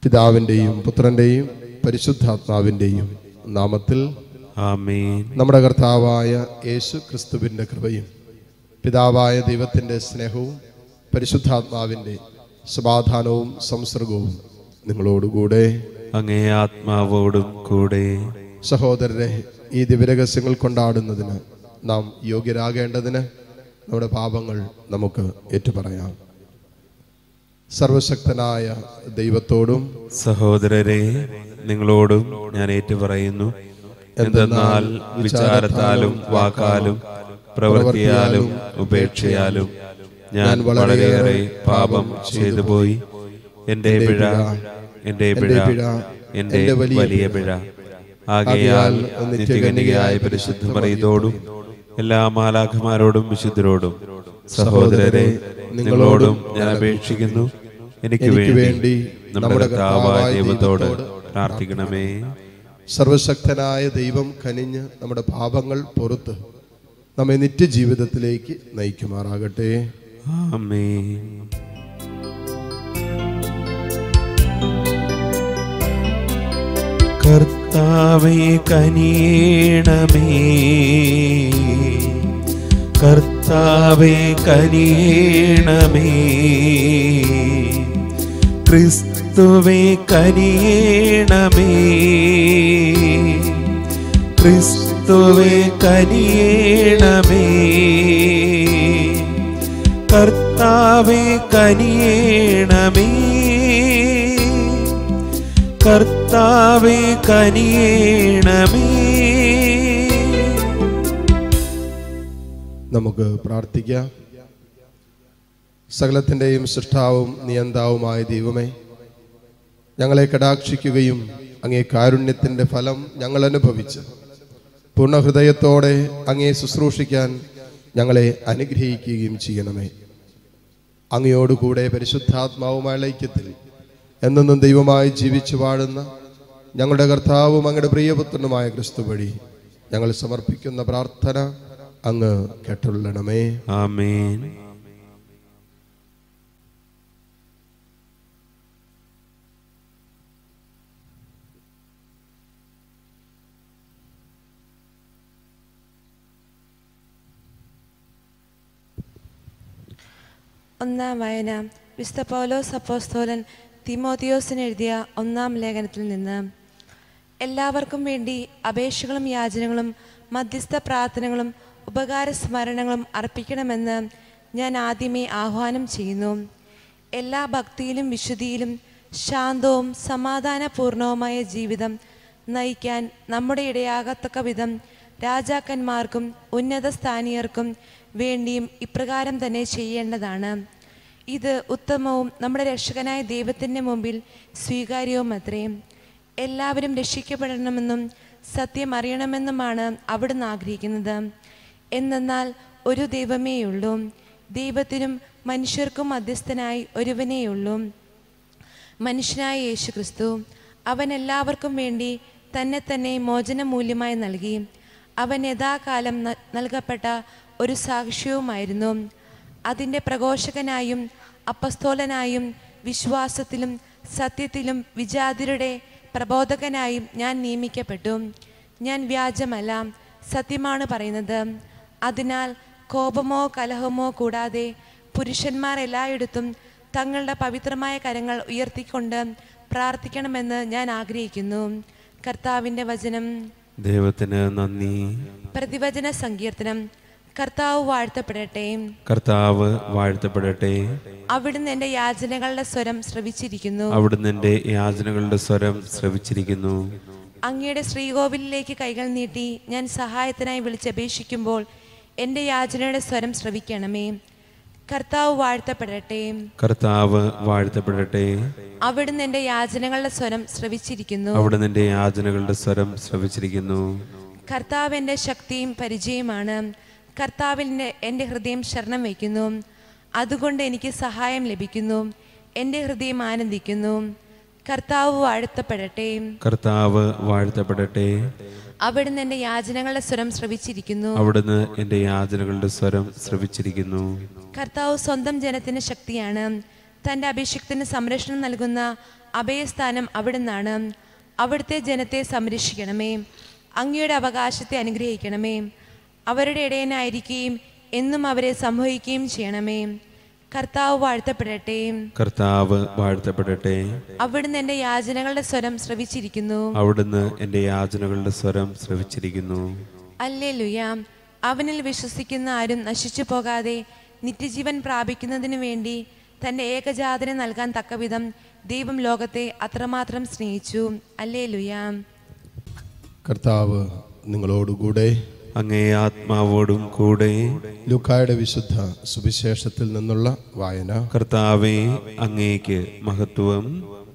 പിതാവിൻ്റെയും പുത്രൻ്റെയും പരിശുദ്ധാത്മാവിൻ്റെയും നാമത്തിൽ ആമേൻ നമ്മുടെ കർത്താവായ യേശു ക്രിസ്തുവിൻ്റെ കൃപയും പിതാവായ ദൈവത്തിൻ്റെ സ്നേഹവും പരിശുദ്ധാത്മാവിൻ്റെ സമാധാനവും സംസർഗവും നിങ്ങളോടുകൂടെ അങ്ങേ ആത്മാവോടും കൂടെ സഹോദരരെ ഈ ദിവ്യരഹസ്യങ്ങൾ കൊണ്ടാടുന്നതിന് നാം യോഗ്യരാകേണ്ടതിന് നമ്മുടെ പാപങ്ങൾ നമുക്ക് ഏറ്റുപറയാം സർവശക്തനായ ദൈവത്തോടും സഹോദരരെ നിങ്ങളോടും ഞാൻ ഏറ്റുപറയുന്നു എന്തെന്നാൽ വിചാരത്താലും വാക്കാലും പ്രവൃത്തിയാലും ഉപേക്ഷയാലും ഞാൻ വളരെയേറെ പാപം ചെയ്തു പോയി എന്റെ പിഴ എന്റെ പിഴ എന്റെ വലിയ പിഴ ആകയാൽ നിത്യകന്യകയായ പരിശുദ്ധ മറിയതോടും എല്ലാ മാലാഖമാരോടും വിശുദ്ധരോടും സഹോദരരെ നിങ്ങളോടും ഞാൻ അപേക്ഷിക്കുന്നു എനിക്ക് വേണ്ടി നമ്മുടെ കർത്താവായ ദൈവത്തോട് പ്രാർത്ഥിക്കണമേ സർവശക്തനായ ദൈവം കനിഞ്ഞ് നമ്മുടെ പാപങ്ങൾ പുറത്ത് നമ്മെ നിത്യജീവിതത്തിലേക്ക് നയിക്കുമാറാകട്ടെ ആമേൻ കർത്താവേ കനിയണമേ കർത്താവേ കനിയണമേ ക്രിസ്തുവേ കനിയണമേ ക്രിസ്തുവേ കനിയണമേ കർത്താവേ കനിയണമേ കർത്താവേ കനിയണമേ നമുക്ക് പ്രാർത്ഥിക്കാം സകലത്തിൻ്റെയും സൃഷ്ടാവും നിയന്താവുമായ ദൈവമേ ഞങ്ങളെ കടാക്ഷിക്കുകയും അങ്ങേ കാരുണ്യത്തിൻ്റെ ഫലം ഞങ്ങൾ അനുഭവിച്ച് പൂർണ്ണഹൃദയത്തോടെ അങ്ങേ ശുശ്രൂഷിക്കാൻ ഞങ്ങളെ അനുഗ്രഹിക്കുകയും ചെയ്യണമേ അങ്ങയോടുകൂടെ പരിശുദ്ധാത്മാവുമായ ഐക്യത്തിൽ എന്നെന്നും ദൈവമായി ജീവിച്ചു വാഴുന്ന ഞങ്ങളുടെ കർത്താവും അങ്ങയുടെ പ്രിയപുത്രനുമായ ക്രിസ്തു വഴി ഞങ്ങൾ സമർപ്പിക്കുന്ന പ്രാർത്ഥന അങ്ങ് കേട്ടുള്ളണമേ ആമേൻ ഒന്നാം വായന വിശുദ്ധ പൗലോസ് അപ്പോസ്തോലൻ തിമോത്തിയോസിന് എഴുതിയ ഒന്നാം ലേഖനത്തിൽ നിന്ന് എല്ലാവർക്കും വേണ്ടി അപേക്ഷകളും യാചനകളും മധ്യസ്ഥ പ്രാർത്ഥനകളും ഉപകാര സ്മരണങ്ങളും അർപ്പിക്കണമെന്ന് ഞാൻ ആദ്യമേ ആഹ്വാനം ചെയ്യുന്നു എല്ലാ ഭക്തിയിലും വിശുദ്ധിയിലും ശാന്തവും സമാധാനപൂർണവുമായ ജീവിതം നയിക്കാൻ നമ്മുടെ ഇടയാകത്തക്ക വിധം രാജാക്കന്മാർക്കും ഉന്നത സ്ഥാനീയർക്കും വേണ്ടിയും ഇപ്രകാരം തന്നെ ചെയ്യേണ്ടതാണ് ഇത് ഉത്തമവും നമ്മുടെ രക്ഷകനായ ദൈവത്തിൻ്റെ മുമ്പിൽ സ്വീകാര്യവും അത്രേ എല്ലാവരും രക്ഷിക്കപ്പെടണമെന്നും സത്യം അറിയണമെന്നുമാണ് അവിടുന്ന് ആഗ്രഹിക്കുന്നത് എന്തെന്നാൽ ഒരു ദൈവമേയുള്ളൂ ദൈവത്തിനും മനുഷ്യർക്കും മധ്യസ്ഥനായി ഒരുവനേയുള്ളൂ മനുഷ്യനായ യേശു ക്രിസ്തു അവൻ എല്ലാവർക്കും വേണ്ടി തന്നെ തന്നെ മോചനമൂല്യമായി നൽകി അവൻ യഥാകാലം ന- നൽകപ്പെട്ട ഒരു സാക്ഷ്യവുമായിരുന്നു അതിൻ്റെ പ്രഘോഷകനായും അപ്പസ്തോലനായും വിശ്വാസത്തിലും സത്യത്തിലും വിജാതിരുടെ പ്രബോധകനായും ഞാൻ നിയമിക്കപ്പെട്ടു ഞാൻ വ്യാജമല്ല സത്യമാണ് പറയുന്നത് അതിനാൽ കോപമോ കലഹമോ കൂടാതെ പുരുഷന്മാർ എല്ലായിടത്തും തങ്ങളുടെ പവിത്രമായ കരങ്ങൾ ഉയർത്തിക്കൊണ്ട് പ്രാർത്ഥിക്കണമെന്ന് ഞാൻ ആഗ്രഹിക്കുന്നു കർത്താവിൻ്റെ വചനം ദൈവത്തിന് നന്ദി പ്രതിവചന സങ്കീർത്തനം കർത്താവ് വാഴ്ത്തപ്പെടട്ടെ കർത്താവ് വാഴ്ത്തപ്പെടട്ടെ അവിടുന്ന് എൻ്റെ യാചനകളുടെ സ്വരം ശ്രവിച്ചിരിക്കുന്നു അവിടുന്ന് എൻ്റെ യാചനകളുടെ സ്വരം ശ്രവിച്ചിരിക്കുന്നു അങ്ങയുടെ ശ്രീകോവിലിലേക്ക് കൈകൾ നീട്ടി ഞാൻ സഹായത്തിനായി വിളിച്ചപേക്ഷിക്കുമ്പോൾ എൻ്റെ യാചനയുടെ സ്വരം ശ്രവിക്കണമേ കർത്താവ് വാഴ്ത്തപ്പെടട്ടെ കർത്താവ് വാഴ്ത്തപ്പെടട്ടെ അവിടുന്ന് എൻ്റെ യാചനകളുടെ സ്വരം ശ്രവിച്ചിരിക്കുന്നു അവിടുന്ന് എൻ്റെ യാചനകളുടെ സ്വരം ശ്രവിച്ചിരിക്കുന്നു കർത്താവ് എൻ്റെ ശക്തിയും പരിചയമാണ് കർത്താവിൻ്റെ എൻ്റെ ഹൃദയം ശരണം വയ്ക്കുന്നു അതുകൊണ്ട് എനിക്ക് സഹായം ലഭിക്കുന്നു എൻ്റെ ഹൃദയം ആനന്ദിക്കുന്നു കർത്താവ് വാഴ്ത്തപ്പെടട്ടെ കർത്താവ് വാഴ്ത്തപ്പെടട്ടെ അവിടുന്ന് എൻ്റെ യാചനകളുടെ സ്വരം ശ്രവിച്ചിരിക്കുന്നു അവിടുന്ന് എൻ്റെ യാചനകളുടെ സ്വരം ശ്രവിച്ചിരിക്കുന്നു കർത്താവ് സ്വന്തം ജനത്തിന് ശക്തിയാണ് തൻ്റെ അഭിഷിക്തന് സംരക്ഷണം നൽകുന്ന അഭയസ്ഥാനം അവിടുന്നാണ് അവിടുത്തെ ജനത്തെ സംരക്ഷിക്കണമേ അങ്ങയുടെ അവകാശത്തെ അനുഗ്രഹിക്കണമേ അവരുടെ ഇടയനായിരിക്കുകയും എന്നും അവരെ സംഭവിക്കുകയും ചെയ്യണമേ കർത്താവ് വാഴ്ത്തപ്പെടട്ടെ കർത്താവ് വാഴ്ത്തപ്പെടട്ടെ അവിടുന്ന് എൻ്റെ യാചനകളുടെ സ്വരം ശ്രവിച്ചിരിക്കുന്നു അവിടുന്ന് എൻ്റെ യാചനകളുടെ സ്വരം ശ്രവിച്ചിരിക്കുന്നു അല്ലേലുയ അവനിൽ വിശ്വസിക്കുന്ന ആരും നശിച്ചു പോകാതെ നിത്യജീവൻ പ്രാപിക്കുന്നതിനു വേണ്ടി തൻ്റെ ഏകജാതനെ നൽകാൻ തക്കവിധം ദൈവം ലോകത്തെ അത്രമാത്രം സ്നേഹിച്ചു അല്ലേലുയ കർത്താവ് നിങ്ങളോടുകൂടെ അങ്ങേ ആത്മാവോടും കൂടെ ലൂക്കായുടെ വിശുദ്ധ സുവിശേഷത്തിൽ നിന്നുള്ള വായന കർത്താവെ അങ്ങേക്ക് മഹത്വം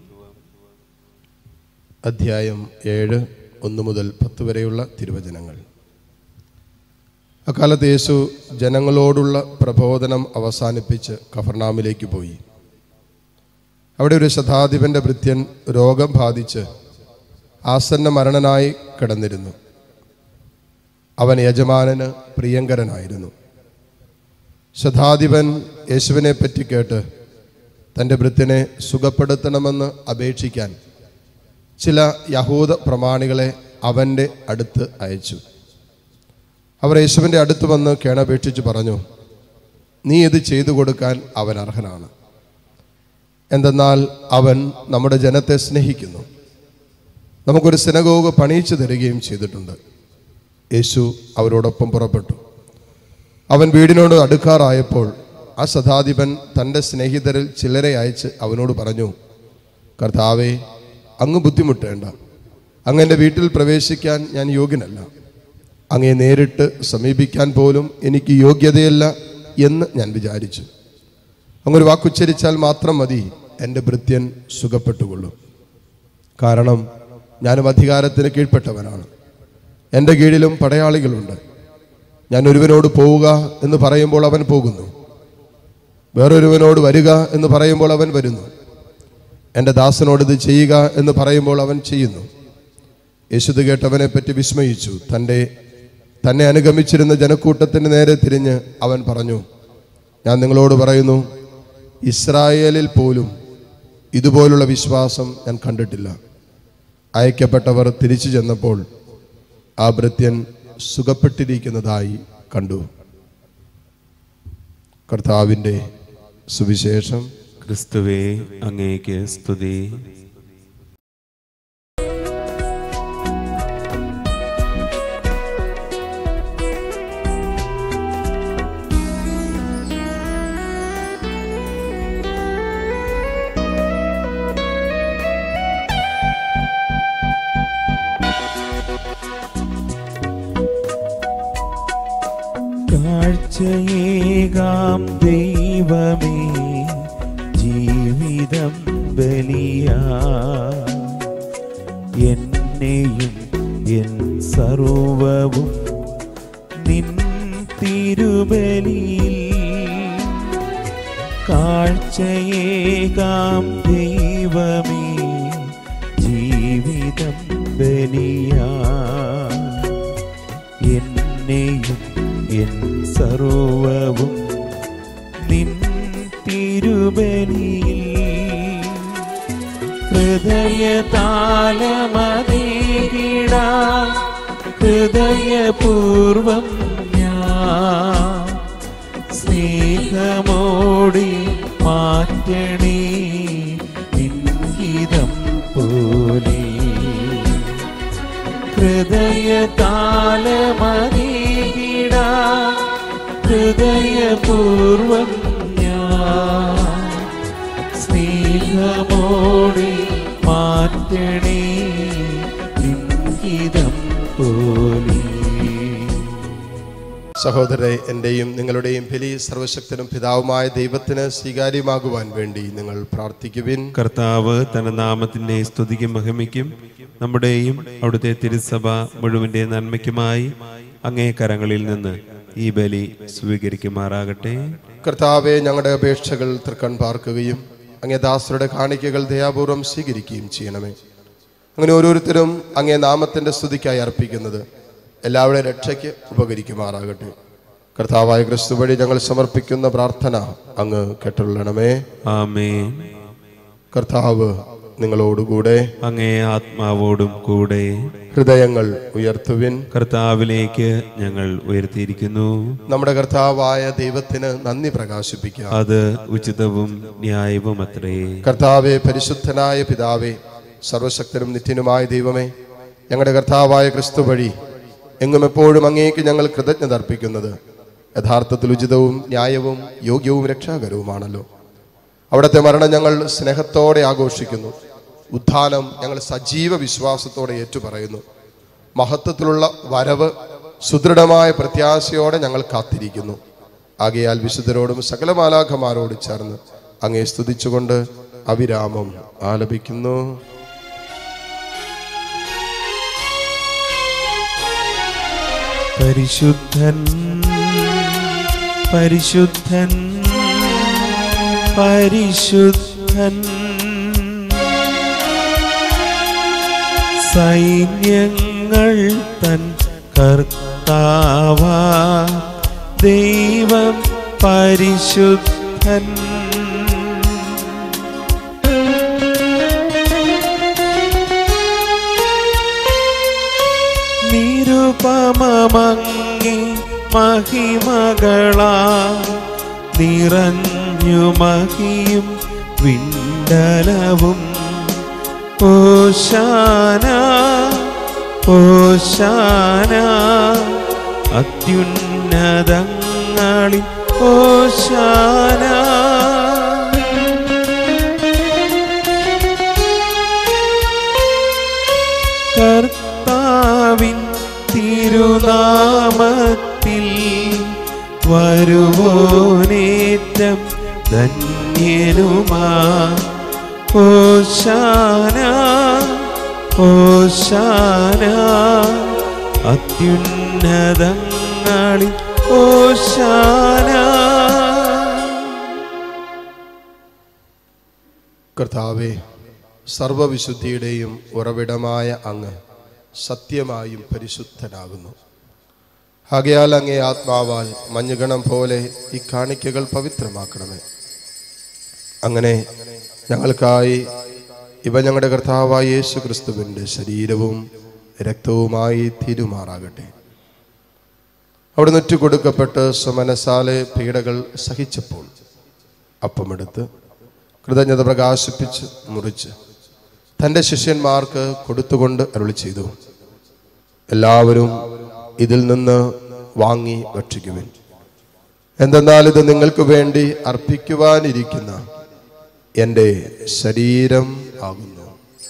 അധ്യായം ഏഴ് ഒന്ന് മുതൽ പത്ത് വരെയുള്ള തിരുവചനങ്ങൾ അക്കാലത്ത് യേശു ജനങ്ങളോടുള്ള പ്രബോധനം അവസാനിപ്പിച്ച് കഫർനാമിലേക്ക് പോയി അവിടെ ഒരു ശതാധിപന്റെ ഭൃത്യൻ രോഗം ബാധിച്ച് ആസന്ന മരണനായി കിടന്നിരുന്നു അവൻ യജമാനന് പ്രിയങ്കരനായിരുന്നു ശതാധിപൻ യേശുവിനെ പറ്റി കേട്ട് തൻ്റെ ഭൃത്യനെ സുഖപ്പെടുത്തണമെന്ന് അപേക്ഷിക്കാൻ ചില യഹൂദ പ്രമാണികളെ അവൻ്റെ അടുത്ത് അയച്ചു അവർ യേശുവിൻ്റെ അടുത്ത് വന്ന് കേണപേക്ഷിച്ച് പറഞ്ഞു നീ ഇത് ചെയ്തു കൊടുക്കാൻ അവൻ അർഹനാണ് എന്തെന്നാൽ അവൻ നമ്മുടെ ജനത്തെ സ്നേഹിക്കുന്നു നമുക്കൊരു സിനഗോഗ് പണിയിച്ചു തരികയും ചെയ്തിട്ടുണ്ട് യേശു അവരോടൊപ്പം പുറപ്പെട്ടു അവൻ വീടിനോട് അടുക്കാറായപ്പോൾ ആ ശതാധിപൻ തൻ്റെ സ്നേഹിതരിൽ ചിലരെ അയച്ച് അവനോട് പറഞ്ഞു കർത്താവേ അങ്ങ് ബുദ്ധിമുട്ടേണ്ട അങ്ങ് എൻ്റെ വീട്ടിൽ പ്രവേശിക്കാൻ ഞാൻ യോഗ്യനല്ല അങ്ങയെ നേരിട്ട് സമീപിക്കാൻ പോലും എനിക്ക് യോഗ്യതയല്ല എന്ന് ഞാൻ വിചാരിച്ചു അങ്ങൊരു വാക്കുച്ചരിച്ചാൽ മാത്രം മതി എൻ്റെ ഭൃത്യൻ സുഖപ്പെട്ടുകൊള്ളും കാരണം ഞാനും അധികാരത്തിന് കീഴ്പ്പെട്ടവനാണ് എൻ്റെ കീഴിലും പടയാളികളുണ്ട് ഞാൻ ഒരുവനോട് പോവുക എന്ന് പറയുമ്പോൾ അവൻ പോകുന്നു വേറൊരുവനോട് വരിക എന്ന് പറയുമ്പോൾ അവൻ വരുന്നു എൻ്റെ ദാസനോട് ഇത് ചെയ്യുക എന്ന് പറയുമ്പോൾ അവൻ ചെയ്യുന്നു യേശുദ് കേട്ടവനെ പറ്റി വിസ്മയിച്ചു തൻ്റെ തന്നെ അനുഗമിച്ചിരുന്ന ജനക്കൂട്ടത്തിന് നേരെ തിരിഞ്ഞ് അവൻ പറഞ്ഞു ഞാൻ നിങ്ങളോട് പറയുന്നു ഇസ്രായേലിൽ പോലും ഇതുപോലുള്ള വിശ്വാസം ഞാൻ കണ്ടിട്ടില്ല അയക്കപ്പെട്ടവർ തിരിച്ചു ചെന്നപ്പോൾ ആ ഭൃത്യൻ സുഖപ്പെട്ടിരിക്കുന്നതായി കണ്ടു കർത്താവിൻ്റെ സുവിശേഷം ക്രിസ്തുവേ അങ്ങേക്ക് സ്തുതി കാഴ്ചയേകാം ദൈവമേ ജീവിതം ബലിയാ എന്നെയും എൻ സർവവും നിൻ തിരുബലിയിൽ കാഴ്ചയേകാം ദൈവമേ ജീവിതം ബലിയാ എന്നെയും എൻ സർവവും നിൻ തിരുബലിയിൽ ഹൃദയതാലമതീകിട ഹൃദയപൂർവം ഞാൻ സ്നേഹമോടി മാറ്റണേ നിൻഹിതം പോലെ ഹൃദയതാലമതീകിട ഹൃദയപൂർവം ഞാൻ സ്നേഹമോടെ മാറ്റണേ ഇംഗിതം പോലെ സഹോദരരെ എൻ്റെയും നിങ്ങളുടെയും ബലി സർവശക്തനും പിതാവുമായ ദൈവത്തിന് സ്വീകാര്യമാകുവാൻ വേണ്ടി നിങ്ങൾ പ്രാർത്ഥിക്കുവിൻ കർത്താവ് തന്റെ നാമത്തിന്റെ സ്തുതിക്കും മഹിമയ്ക്കും നമ്മുടെയും അവിടുത്തെ തിരുസഭ മുഴുവന്റെ നന്മയ്ക്കുമായി അങ്ങേ കരങ്ങളിൽ നിന്ന് ഈ ബലി സ്വീകരിക്കുമാറാകട്ടെ കർത്താവെ ഞങ്ങളുടെ അപേക്ഷകൾ തൃക്കൺ പാർക്കുകയും അങ്ങേ ദാസരുടെ കാണിക്കകൾ ദയാപൂർവം സ്വീകരിക്കുകയും ചെയ്യണമേ അങ്ങനെ ഓരോരുത്തരും അങ്ങേ നാമത്തിൻ്റെ സ്തുതിക്കായി അർപ്പിക്കുന്നത് എല്ലാവരുടെ രക്ഷയ്ക്ക് ഉപകരിക്കുമാറാകട്ടെ കർത്താവായ ക്രിസ്തു വഴി ഞങ്ങൾ സമർപ്പിക്കുന്ന പ്രാർത്ഥന അങ്ങ് കേട്ടുള്ളണമേ ആമേൻ കർത്താവ് നിങ്ങളോടുകൂടെ അങ്ങേ ആത്മാവോടും കൂടെ ഹൃദയങ്ങൾ ഉയർത്തുവിൻ കർത്താവിലേക്ക് ഞങ്ങൾ ഉയർത്തിയിരിക്കുന്നു നമ്മുടെ കർത്താവായ ദൈവത്തിന് നന്ദി പ്രകാശിപ്പിക്കാം അത് ഉചിതവും ന്യായവും അത്രേ കർത്താവെ പരിശുദ്ധനായ പിതാവേ സർവശക്തനും നിത്യനുമായ ദൈവമേ ഞങ്ങളുടെ കർത്താവായ ക്രിസ്തു വഴി എങ്ങും എപ്പോഴും അങ്ങേക്ക് ഞങ്ങൾ കൃതജ്ഞത അർപ്പിക്കുന്നത് യഥാർത്ഥത്തിൽ ഉചിതവും ന്യായവും യോഗ്യവും രക്ഷാകരവുമാണല്ലോ അവിടുത്തെ മരണം ഞങ്ങൾ സ്നേഹത്തോടെ ആഘോഷിക്കുന്നു ഉത്ഥാനം ഞങ്ങൾ സജീവ വിശ്വാസത്തോടെ ഏറ്റുപറയുന്നു മഹത്വത്തിലുള്ള വരവ് സുദൃഢമായ പ്രത്യാശയോടെ ഞങ്ങൾ കാത്തിരിക്കുന്നു ആകയാൽ വിശുദ്ധരോടും സകല മാലാഖമാരോട് ചേർന്ന് അങ്ങേ സ്തുതിച്ചുകൊണ്ട് അവിരാമം ആലപിക്കുന്നു പരിശുദ്ധൻ പരിശുദ്ധൻ പരിശുദ്ധൻ സൈന്യങ്ങൾ തൻ കർത്താവ ദൈവം പരിശുദ്ധൻ നിരുപമങ്ങി മഹിമകളാ നിറഞ്ഞു മഹിയും വിണ്ടലവും ഓശാന ഓശാന അത്യുന്നതങ്ങളിൽ ഓശാന കർത്താവിൻ തിരുനാമത്തിൽ വരുവോനേറ്റം ധന്യനുമാ ഓശാന ഓശാന അത്യുന്നതങ്ങളിൽ ഓശാന കർത്താവെ സർവവിശുദ്ധിയുടെയും ഉറവിടമായ അങ്ങ് സത്യമായും പരിശുദ്ധനാകുന്നു ആകയാൽ അങ്ങേ ആത്മാവാൽ മഞ്ഞുകണം പോലെ ഈ കാണിക്കകൾ പവിത്രമാക്കണമേ അങ്ങനെ ഞങ്ങൾക്കായി ഇവ ഞങ്ങളുടെ കർത്താവായ യേശു ക്രിസ്തുവിൻ്റെ ശരീരവും രക്തവുമായി തീരുമാറാകട്ടെ അവിടെ നുറ്റു കൊടുക്കപ്പെട്ട് സ്വമനസാലെ പീഡകൾ സഹിച്ചപ്പോൾ അപ്പമെടുത്ത് കൃതജ്ഞത പ്രകാശിപ്പിച്ച് മുറിച്ച് തൻ്റെ ശിഷ്യന്മാർക്ക് കൊടുത്തുകൊണ്ട് അരുളി ചെയ്തു എല്ലാവരും ഇതിൽ നിന്ന് വാങ്ങി ഭക്ഷിക്കുവിൻ എന്തെന്നാൽ ഇത് നിങ്ങൾക്ക് വേണ്ടി അർപ്പിക്കുവാനിരിക്കുന്ന എൻ്റെ ശരീരം ആകുന്നു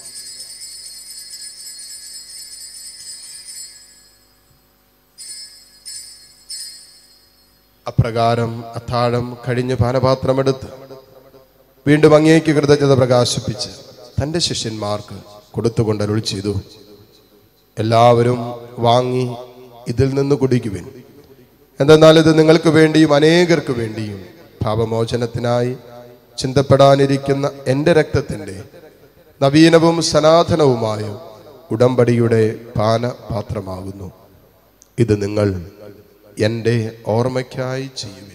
അപ്രകാരം അത്താഴം കഴിഞ്ഞ് പാനപാത്രമെടുത്ത് വീണ്ടും അങ്ങേക്ക് കൃതജ്ഞത പ്രകാശിപ്പിച്ച് തൻ്റെ ശിഷ്യന്മാർക്ക് കൊടുത്തുകൊണ്ട് അരുൾ ചെയ്തു എല്ലാവരും വാങ്ങി ഇതിൽ നിന്ന് കുടിക്കുവിൻ എന്തെന്നാൽ ഇത് നിങ്ങൾക്ക് വേണ്ടിയും അനേകർക്ക് വേണ്ടിയും പാപമോചനത്തിനായി ചിന്തപ്പെടാനിരിക്കുന്ന എൻ്റെ രക്തത്തിൻ്റെ നവീനവും സനാതനവുമായ ഉടമ്പടിയുടെ പാനപാത്രമാകുന്നു ഇത് നിങ്ങൾ എൻ്റെ ഓർമ്മയ്ക്കായി ചെയ്യുവിൻ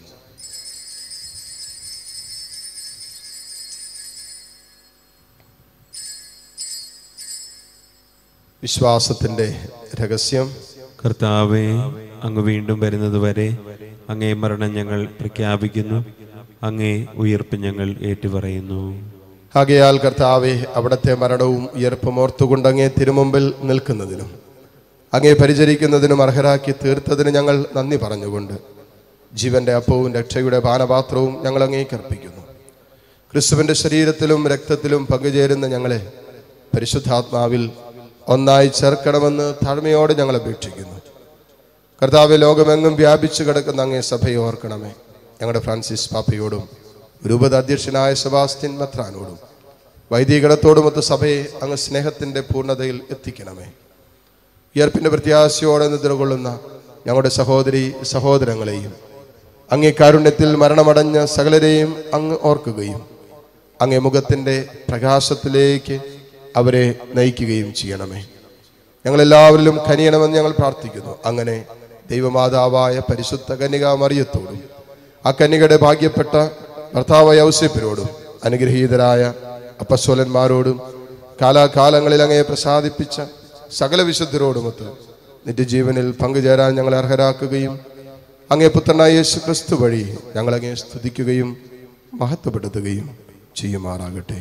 വിശ്വാസത്തിൻ്റെ രഹസ്യം കർത്താവെ അങ്ങ് വീണ്ടും വരുന്നതുവരെ അങ്ങേ മരണം ഞങ്ങൾ പ്രഖ്യാപിക്കുന്നു അങ്ങേ ഉയർപ്പ് ഞങ്ങൾ ഏറ്റുപറയുന്നു ആകയാൽ കർത്താവെ അവിടത്തെ മരണവും ഉയർപ്പും ഓർത്തുകൊണ്ട് അങ്ങേ തിരുമുമ്പിൽ നിൽക്കുന്നതിനും അങ്ങേ പരിചരിക്കുന്നതിനും അർഹരാക്കി തീർത്തതിന് ഞങ്ങൾ നന്ദി പറഞ്ഞുകൊണ്ട് ജീവന്റെ അപ്പവും രക്ഷയുടെ പാനപാത്രവും ഞങ്ങൾ അങ്ങേക്ക് അർപ്പിക്കുന്നു ക്രിസ്തുവിന്റെ ശരീരത്തിലും രക്തത്തിലും പങ്കുചേരുന്ന ഞങ്ങളെ പരിശുദ്ധാത്മാവിൽ ഒന്നായി ചേർക്കണമെന്ന് താഴ്മയോടെ ഞങ്ങൾ അപേക്ഷിക്കുന്നു കർത്താവ് ലോകമെങ്ങും വ്യാപിച്ചു കിടക്കുന്ന അങ്ങേ സഭയെ ഓർക്കണമേ ഞങ്ങളുടെ ഫ്രാൻസിസ് പാപ്പയോടും രൂപത അധ്യക്ഷനായ സെബാസ്റ്റ്യൻ മെത്രാനോടും വൈദികടത്തോടുമൊത്ത് സഭയെ അങ്ങ് സ്നേഹത്തിന്റെ പൂർണ്ണതയിൽ എത്തിക്കണമേ ഉയർപ്പിന്റെ പ്രത്യാശയോടെ നിദ്രകൊള്ളുന്ന ഞങ്ങളുടെ സഹോദരി സഹോദരങ്ങളെയും അങ്ങേ കാരുണ്യത്തിൽ മരണമടഞ്ഞ സകലരെയും അങ്ങ് ഓർക്കുകയും അങ്ങേ മുഖത്തിന്റെ പ്രകാശത്തിലേക്ക് അവരെ നയിക്കുകയും ചെയ്യണമേ ഞങ്ങളെല്ലാവരിലും കനിയണമെന്ന് ഞങ്ങൾ പ്രാർത്ഥിക്കുന്നു അങ്ങനെ ദൈവമാതാവായ പരിശുദ്ധ കന്യകാ മറിയത്തോടും ആ കന്യകയുടെ ഭാഗ്യപ്പെട്ട ഭർത്താവായ ഔസേപ്പിനോടും അനുഗ്രഹീതരായ അപ്പസ്വലന്മാരോടും കാലാകാലങ്ങളിൽ അങ്ങയെ പ്രസാദിപ്പിച്ച സകല വിശുദ്ധരോടുമൊത്ത് നിത്യജീവനിൽ പങ്കുചേരാൻ ഞങ്ങളെ അർഹരാക്കുകയും അങ്ങേ പുത്രനായ യേശു ക്രിസ്തു വഴി ഞങ്ങളങ്ങേ സ്തുതിക്കുകയും മഹത്വപ്പെടുത്തുകയും ചെയ്യുമാറാകട്ടെ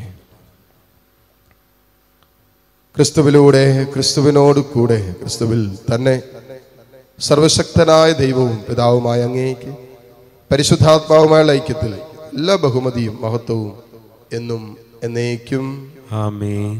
ക്രിസ്തുവിലൂടെ ക്രിസ്തുവിനോട് കൂടെ ക്രിസ്തുവിൽ തന്നെ സർവശക്തനായ ദൈവവും പിതാവുമായ അങ്ങേക്ക് പരിശുദ്ധാത്മാവുമായുള്ള ഐക്യത്തിൽ എല്ലാ ബഹുമതിയും മഹത്വവും എന്നും എന്നേക്കും ആമേൻ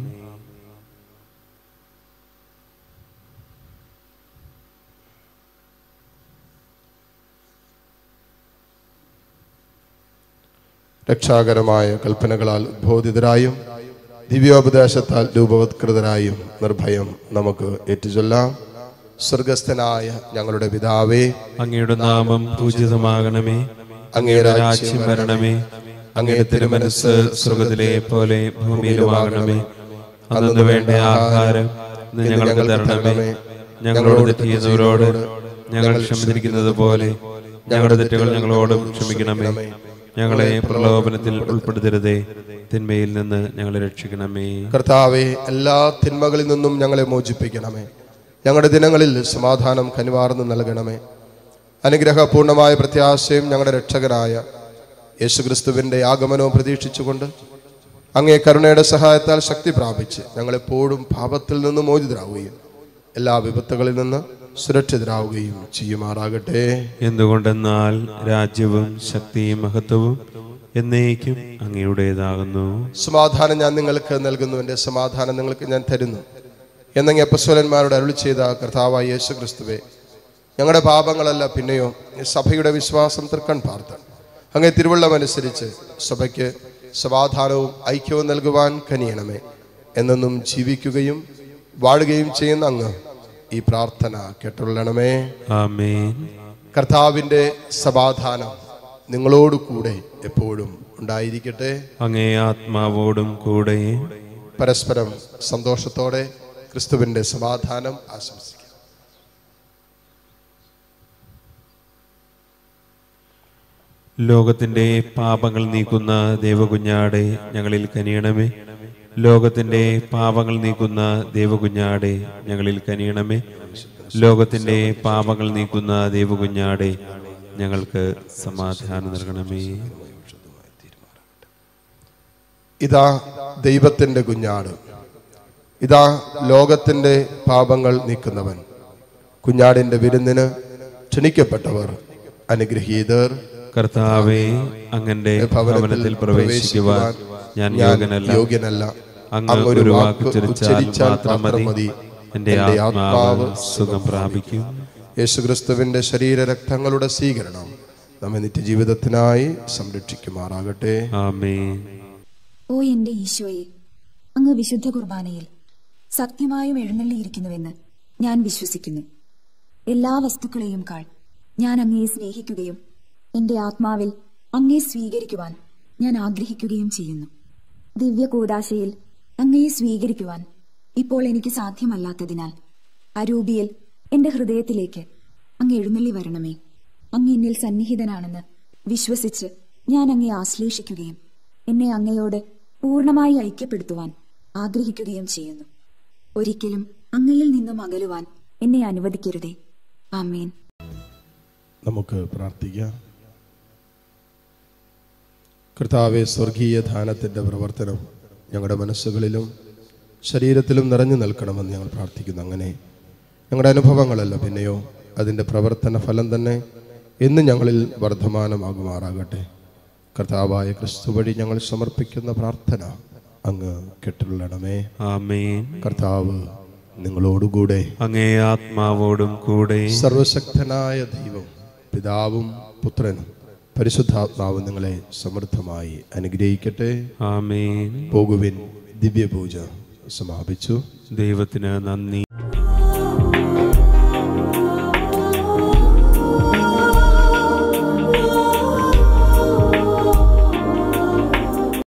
രക്ഷാകരമായ കൽപ്പനകളാൽ ഉദ്ബോധിതരായും ദിവ്യോപദേശത്താൽ രൂപവത്കൃതരായും നിർഭയം നമുക്ക് ഏറ്റുചൊല്ലാം സ്വർഗസ്ഥനായ ഞങ്ങളുടെ പിതാവേ അങ്ങയുടെ നാമം പൂജിതമാകണമേ അങ്ങയുടെ രാജ്യം വരണമേ അങ്ങയുടെ തിരുമനസ് സ്വർഗത്തിലെ പോലെ ഭൂമിയിലുമാകണമേ അന്നു വേണ്ട ആഹാരം ഇന്ന് ഞങ്ങൾക്ക് തരണമേ ഞങ്ങളോട് തെറ്റ് ചെയ്യുന്നവരോട് ഞങ്ങൾ ക്ഷമിച്ചിരിക്കുന്നത് പോലെ ഞങ്ങളുടെ തെറ്റുകൾ ഞങ്ങളോടും ക്ഷമിക്കണമേ ഞങ്ങളെ പ്രലോഭനത്തിൽ ഉൾപ്പെടുത്തരുതേ തിന്മയിൽ നിന്ന് ഞങ്ങളെ രക്ഷിക്കണമേ കർത്താവെ എല്ലാ തിന്മകളിൽ നിന്നും ഞങ്ങളെ മോചിപ്പിക്കണമേ ഞങ്ങളുടെ ദിനങ്ങളിൽ സമാധാനം കനിവാർന്ന് നൽകണമേ അനുഗ്രഹപൂർണമായ പ്രത്യാശയും ഞങ്ങളുടെ രക്ഷകനായ യേശുക്രിസ്തുവിന്റെ ആഗമനവും പ്രതീക്ഷിച്ചുകൊണ്ട് അങ്ങേ കരുണയുടെ സഹായത്താൽ ശക്തി പ്രാപിച്ച് ഞങ്ങളെപ്പോഴും പാപത്തിൽ നിന്ന് മോചിതരാവുകയും എല്ലാ വിപത്തുകളിൽ നിന്ന് സുരക്ഷിതരാവുകയും ചെയ്യുമാറാകട്ടെ എന്തുകൊണ്ടെന്നാൽ രാജ്യവും ശക്തിയും മഹത്വവും എന്നേക്കും അങ്ങയുടേതാകുന്നു സമാധാനം ഞാൻ നിങ്ങൾക്ക് നൽകുന്നു എൻ്റെ സമാധാനം നിങ്ങൾക്ക് ഞാൻ തരുന്നു എന്നങ്ങ് അപ്പസ്വലന്മാരോട് അരുളി ചെയ്ത കർത്താവായ യേശു ക്രിസ്തുവേ ഞങ്ങളുടെ പാപങ്ങളല്ല പിന്നെയോ ഈ സഭയുടെ വിശ്വാസം തൃക്കൺ പാർത്ത് അങ്ങേ തിരുവള്ളമനുസരിച്ച് സഭയ്ക്ക് സമാധാനവും ഐക്യവും നൽകുവാൻ കനിയണമേ എന്നെന്നും ജീവിക്കുകയും വാഴുകയും ചെയ്യുന്ന അങ്ങ് ഈ പ്രാർത്ഥന കേട്ടുള്ളണമേ ആമേൻ കർത്താവിൻ്റെ സമാധാനം നിങ്ങളോട് കൂടെ എപ്പോഴും ഉണ്ടായിരിക്കട്ടെ അങ്ങേ ആത്മാവോടും കൂടെ പരസ്പരം സന്തോഷത്തോടെ ക്രിസ്തുവിന്റെ സമാധാനം ആശംസിക്കാം ലോകത്തിന്റെ പാപങ്ങൾ നീക്കുന്ന ദേവകുഞ്ഞാടെ ഞങ്ങളിൽ കനിയണമേ ലോകത്തിന്റെ പാപങ്ങൾ നീക്കുന്ന ദേവകുഞ്ഞാടെ ഞങ്ങളിൽ കനിയണമേ ലോകത്തിന്റെ പാപങ്ങൾ നീക്കുന്ന ദേവകുഞ്ഞാടെ ഞങ്ങൾക്ക് സമാധാനം നൽകണമേ ഇതാ ദൈവത്തിന്റെ കുഞ്ഞാട് ഇതാ ലോകത്തിന്റെ പാപങ്ങൾ നീക്കുന്നവൻ കുഞ്ഞാടിന്റെ വിരുന്നിന് ക്ഷണിക്കപ്പെട്ടവർ അനുഗ്രഹീതർ കർത്താവെ അങ്ങന്റെ ഭവനത്തിൽ പ്രവേശിക്കുവാൻ ഞാൻ യോഗ്യനല്ല യോഗ്യനല്ല അങ്ങ് ഒരു വാക്ക് ഉച്ചരിച്ചാൽ മാത്രം മതി എന്റെ ആത്മാവ് സുഖം പ്രാപിക്കും യേശുക്രിസ്തുവിന്റെ ശരീര രക്തങ്ങളുടെ സ്വീകരണം നമ്മെ നിത്യജീവിതത്തിനായി സംരക്ഷിക്കുമാറാകട്ടെ ആമേൻ ഓ എന്റെ ഈശോയെ അങ്ങ് വിശുദ്ധ കുർബാനയിൽ സത്യമായും എഴുന്നള്ളിയിരിക്കുന്നുവെന്ന് ഞാൻ വിശ്വസിക്കുന്നു എല്ലാ വസ്തുക്കളെയും കാൾ ഞാൻ അങ്ങയെ സ്നേഹിക്കുകയും എന്റെ ആത്മാവിൽ അങ്ങയെ സ്വീകരിക്കുവാൻ ഞാൻ ആഗ്രഹിക്കുകയും ചെയ്യുന്നു ദിവ്യ കൂടാശയിൽ അങ്ങയെ സ്വീകരിക്കുവാൻ ഇപ്പോൾ എനിക്ക് സാധ്യമല്ലാത്തതിനാൽ അരൂപിയിൽ എന്റെ ഹൃദയത്തിലേക്ക് അങ്ങ് എഴുന്നള്ളി വരണമേ അങ്ങ് എന്നിൽ സന്നിഹിതനാണെന്ന് വിശ്വസിച്ച് ഞാൻ അങ്ങയെ ആശ്ലേഷിക്കുകയും എന്നെ അങ്ങയോട് പൂർണ്ണമായി ഐക്യപ്പെടുത്തുവാൻ ആഗ്രഹിക്കുകയും ചെയ്യുന്നു ഒരിക്കലും അങ്ങയിൽ നിന്നും അകലുവാൻ എന്നെ അനുവദിക്കരുതേ ആമേൻ നമുക്ക് പ്രാർത്ഥിക്കാം കർത്താവെ സ്വർഗീയ ധാനത്തിൻ്റെ പ്രവർത്തനം ഞങ്ങളുടെ മനസ്സുകളിലും ശരീരത്തിലും നിറഞ്ഞു നിൽക്കണമെന്ന് ഞങ്ങൾ പ്രാർത്ഥിക്കുന്നു അങ്ങനെ ഞങ്ങളുടെ അനുഭവങ്ങളല്ല പിന്നെയോ അതിൻ്റെ പ്രവർത്തന ഫലം തന്നെ എന്ന് ഞങ്ങളിൽ വർദ്ധമാനമാകുമാറാകട്ടെ കർത്താവായ ക്രിസ്തു വഴി ഞങ്ങൾ സമർപ്പിക്കുന്ന പ്രാർത്ഥന അങ്ങ് കെട്ടുള്ളണമേ ആമേൻ കർത്താവ് നിങ്ങളോടുകൂടെ അങ്ങേ ആത്മാവോടും കൂടെ സർവശക്തനായ ദൈവം പിതാവും പുത്രനും പരിശുദ്ധാത്മാവും നിങ്ങളെ സമൃദ്ധമായി അനുഗ്രഹിക്കട്ടെ ആമേൻ പോകുവിൻ ദിവ്യപൂജ സമാപിച്ചു ദൈവത്തിന് നന്ദി